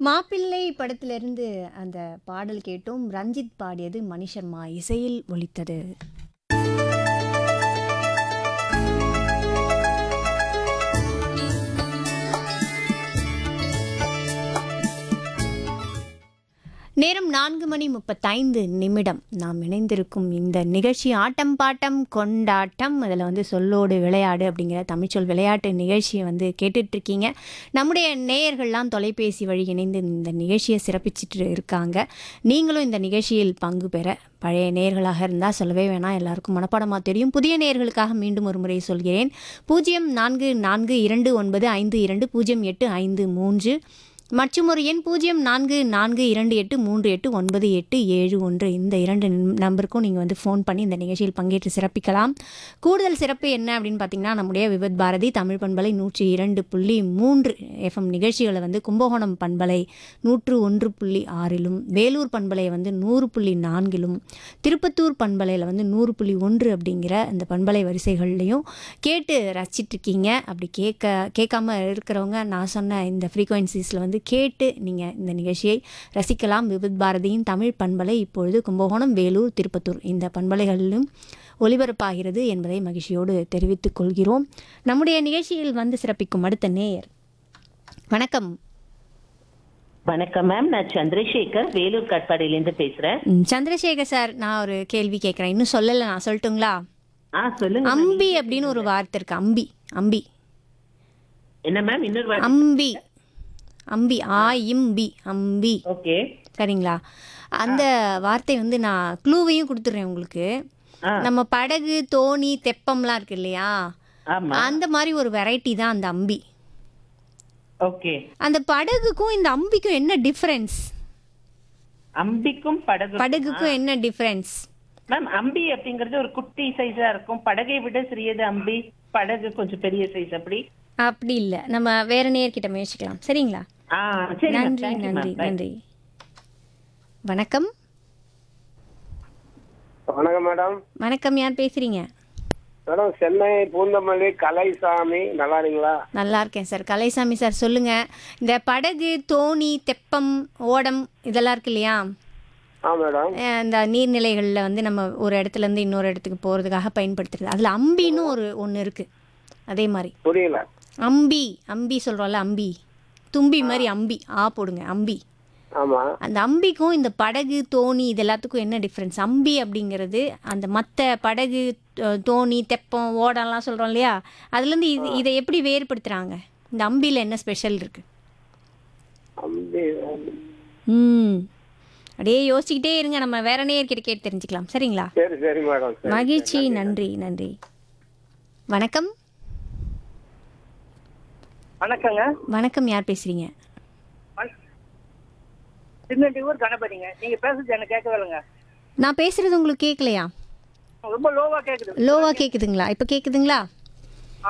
மாப்பிள்ளை படத்திலிருந்து அந்த பாடல் கேட்டோம் ரஞ்சித் பாடியது மணிஷர்மா இசையில் ஒலித்தது நேரம் நான்கு மணி முப்பத்தைந்து நிமிடம் நாம் இணைந்திருக்கும் இந்த நிகழ்ச்சி ஆட்டம் பாட்டம் கொண்டாட்டம் அதில் வந்து சொல்லோடு விளையாடு அப்படிங்கிற தமிழ்ச்சொல் விளையாட்டு நிகழ்ச்சியை வந்து கேட்டுட்ருக்கீங்க நம்முடைய நேயர்கள்லாம் தொலைபேசி வழி இணைந்து இந்த நிகழ்ச்சியை சிறப்பிச்சிட்டு இருக்காங்க நீங்களும் இந்த நிகழ்ச்சியில் பங்கு பெற பழைய நேயர்களாக இருந்தால் சொல்லவே வேணாம் எல்லாருக்கும் மனப்பாடமாக தெரியும் புதிய நேயர்களுக்காக மீண்டும் ஒரு முறை சொல்கிறேன் பூஜ்ஜியம் நான்கு நான்கு இரண்டு ஒன்பது ஐந்து இரண்டு பூஜ்ஜியம் எட்டு ஐந்து மூன்று மற்றும் ஒரு எண் பூஜ்ஜியம் நான்கு நான்கு இரண்டு எட்டு மூன்று எட்டு ஒன்பது எட்டு ஏழு ஒன்று இந்த இரண்டு நம்- நம்பருக்கும் நீங்கள் வந்து ஃபோன் பண்ணி இந்த நிகழ்ச்சியில் பங்கேற்று சிறப்பிக்கலாம் கூடுதல் சிறப்பு என்ன அப்படின்னு பார்த்தீங்கன்னா நம்முடைய விவத் பாரதி தமிழ் பண்பலை நூற்றி இரண்டு புள்ளி மூன்று எஃப்எம் நிகழ்ச்சிகளை வந்து கும்பகோணம் பண்பலை நூற்று ஒன்று புள்ளி ஆறிலும் வேலூர் பண்பலை வந்து நூறு புள்ளி நான்கிலும் திருப்பத்தூர் பண்பலையில் வந்து நூறு புள்ளி ஒன்று அப்படிங்கிற இந்த பண்பலை வரிசைகள்லையும் கேட்டு ரசிச்சிட்ருக்கீங்க அப்படி கேட்க கேட்காம இருக்கிறவங்க நான் சொன்ன இந்த ஃப்ரீக்வன்சிஸில் வந்து கேட்டு நீங்கள் இந்த நிகழ்ச்சியை ரசிக்கலாம் விவித் பாரதியின் தமிழ் பண்பலை இப்பொழுது கும்பகோணம் வேலூர் திருப்பத்தூர் இந்த பண்பலைகளிலும் ஒலிபரப்பாகிறது என்பதை மகிழ்ச்சியோடு தெரிவித்துக் கொள்கிறோம் நம்முடைய நிகழ்ச்சியில் வந்து சிறப்பிக்கும் அடுத்த நேயர் வணக்கம் வணக்கம் மேம் நான் சந்திரசேகர் வேலூர் காட்பாடியிலேருந்து பேசுறேன் ம், சந்திரசேகர் சார் நான் ஒரு கேள்வி கேட்குறேன் இன்னும் சொல்லலை நான் சொல்லட்டுங்களா ஆ சொல்லுங்க ma'am. அம்பி அப்படின்னு ஒரு வார்த்தை இருக்கு அம்பி அம்பி என்ன மேம் இன்னொரு வாட்டி அம்பி அம்பி ஆ இம் பி அம்பி ஓகே சரிங்களா அந்த வார்த்தை வந்து நான் க்ளூவையும் கொடுத்துட்றேன் உங்களுக்கு ஆ. நம்ம படகு தோணி தெப்பம்லாம் இருக்கு இல்லையா ஆமா அந்த மாதிரி ஒரு வெரைட்டி தான் அந்த அம்பி ஓகே அந்த படகுக்கும் இந்த அம்பிக்கும் என்ன டிஃபரன்ஸ் அம்பிக்கும் படகு படகுக்கும் என்ன டிஃபரன்ஸ் மேம் அம்பி அப்படிங்கறது ஒரு குட்டி சைஸா இருக்கும் படகை விட சிறியது அம்பி படகு கொஞ்சம் பெரிய சைஸ் அப்படி அப்படி இல்லை நம்ம வேற நேர்கிட்ட முயற்சிக்கலாம் சரிங்களா ஆ சரி ma'am. நன்றி Thank you, நன்றி ma'am. Bye. நன்றி வணக்கம் வணக்கம் மேடம் வணக்கம் யார் பேசுறீங்க மேடம் சென்னை பூந்தமல்லி கலைசாமி நல்லா இருக்கீங்களா நல்லா இருக்கேன் சார் கலைசாமி சார் சொல்லுங்க இந்த படகு தோணி தெப்பம் ஓடம் இதெல்லாம் இருக்கு இல்லையா ஆ மேடம் அஹ் இந்த நீர்நிலைகளில் வந்து நம்ம ஒரு இடத்துல இருந்து இன்னொரு இடத்துக்கு போகிறதுக்காக பயன்படுத்துறது அதில் அம்பின்னு ஒரு ஒன்று இருக்குது அதே மாதிரி புரியல அம்பி அம்பி சொல்கிறோம்ல அம்பி தும்பி மாதிரி அம்பி ஆ போடுங்க அம்பி ஆமா அந்த அம்பிக்கும் இந்த படகு தோணி இது எல்லாத்துக்கும் என்ன டிஃப்ரென்ஸ் அம்பி அப்படிங்கிறது அந்த மற்ற படகு அஹ், தோணி தெப்பம் ஓடம்லாம் சொல்கிறோம் இல்லையா அதுலேருந்து இது இதை எப்படி வேறுபடுத்துகிறாங்க இந்த அம்பியில் என்ன ஸ்பெஷல் இருக்குது அம்பி ம் அப்படியே யோசிச்சுக்கிட்டே இருங்க நம்ம வேற நேர்கிட்ட கேட்டு தெரிஞ்சுக்கலாம் சரிங்களா சரி சரி மேடம் சரி. மகிழ்ச்சி நன்றி நன்றி வணக்கம் வணக்கங்க வணக்கம் யார் பேசுறீங்க திருநெல்வேலூர் கணபதிங்க நீங்க பேசுறது எனக்கு கேட்கவே இல்லைங்க நான் பேசுறது உங்களுக்கு கேட்கலையா ரொம்ப லோவா கேக்குது லோவா கேக்குதுங்களா இப்போ கேக்குதுங்களா